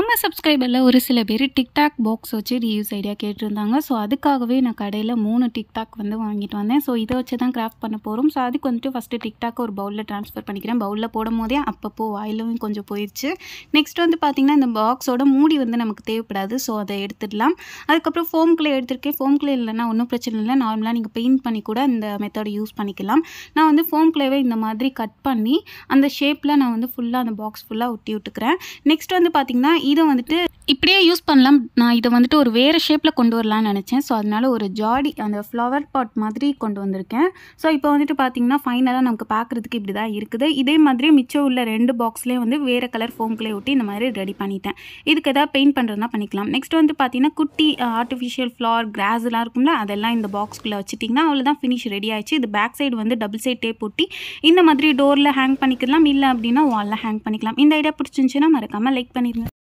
நம்ம சப்ஸ்கிரைபரில் ஒரு சில பேர் டிக்டாக் பாக்ஸ் வச்சு ரீயூஸ் ஐடியா கேட்டிருந்தாங்க ஸோ அதுக்காகவே நான் கடையில் மூணு டிக்டாக் வந்து வாங்கிட்டு வந்தேன் ஸோ இதை வச்சு தான் கிராஃப்ட் பண்ண போகிறோம் ஸோ அதுக்கு வந்துட்டு ஃபஸ்ட்டு டிக்டாக் ஒரு பவுலில் ட்ரான்ஸ்ஃபர் பண்ணிக்கிறேன் பவுலில் போடும் போதே அப்பப்போ வாயிலும் கொஞ்சம் போயிடுச்சு நெக்ஸ்ட் வந்து பார்த்திங்கன்னா இந்த பாக்ஸோட மூடி வந்து நமக்கு தேவைப்படாது ஸோ அதை எடுத்துடலாம் அதுக்கப்புறம் ஃபோம் கிளே எடுத்திருக்கேன் ஃபோம் கிளே இல்லைன்னா ஒன்றும் பிரச்சனை இல்லை நார்மலாக நீங்கள் பெயிண்ட் பண்ணி கூட இந்த மெத்தடை யூஸ் பண்ணிக்கலாம் நான் வந்து ஃபோம் கிளேவை இந்த மாதிரி கட் பண்ணி அந்த ஷேப்பில் நான் வந்து ஃபுல்லாக அந்த பாக்ஸ் ஃபுல்லாக ஒட்டி விட்டுக்கிறேன் நெக்ஸ்ட் வந்து பார்த்திங்கன்னா இதை வந்துட்டு இப்படியே யூஸ் பண்ணலாம் நான் இதை வந்துட்டு ஒரு வேறு ஷேப்பில் கொண்டு வரலாம்னு நினச்சேன் ஸோ அதனால ஒரு ஜாடி அந்த ஃப்ளவர் பாட் மாதிரி கொண்டு வந்திருக்கேன் ஸோ இப்போ வந்துட்டு பார்த்திங்கன்னா ஃபைனலாக நமக்கு பார்க்குறதுக்கு இப்படி தான் இருக்குது இதே மாதிரி மிச்சம் உள்ள ரெண்டு பாக்ஸ்லேயே வந்து வேறு கலர் ஃபோம்குள்ளே ஒட்டி இந்த மாதிரி ரெடி பண்ணிட்டேன் இதுக்கு எதாவது பெயிண்ட் பண்ணுறதுனா பண்ணிக்கலாம் நெக்ஸ்ட் வந்து பார்த்திங்கன்னா குட்டி ஆர்டிஃபிஷியல் ஃப்ளார் கிராஸ் எல்லாம் இருக்கும்ல அதெல்லாம் இந்த பாக்ஸ்குள்ளே வச்சுட்டிங்கன்னா அவ்வளோதான் ஃபினிஷ் ரெடி ஆயிடுச்சு இது பேக் சைடு வந்து டபுள் சைட் டேப் ஒட்டி இந்த மாதிரி டோரில் ஹேங் பண்ணிக்கலாம் இல்லை அப்படின்னா வாலில் ஹேங் பண்ணிக்கலாம் இந்த ஐடியா பிடிச்சிருந்துச்சுன்னா மறக்காமல் லைக் பண்ணிடுங்க